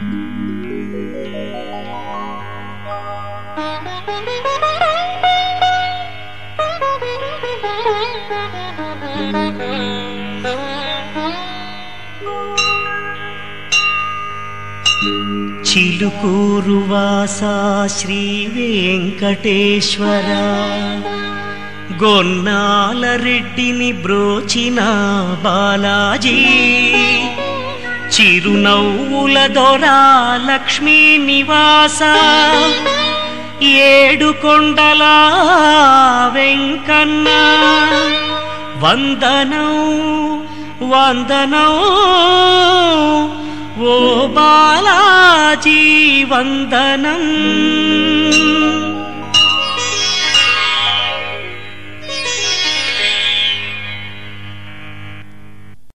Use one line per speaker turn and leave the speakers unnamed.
చిలుకూరు వాసా శ్రీ వెంకటేశ్వర గొన్నాల రెడ్డిని బ్రోచిన బాలాజీ చిరునవ్వుల దొరా లక్ష్మీ నివాస ఏడు కొండల వెంకన్న వందనం వందనం ఓ బాలాజీ వందనం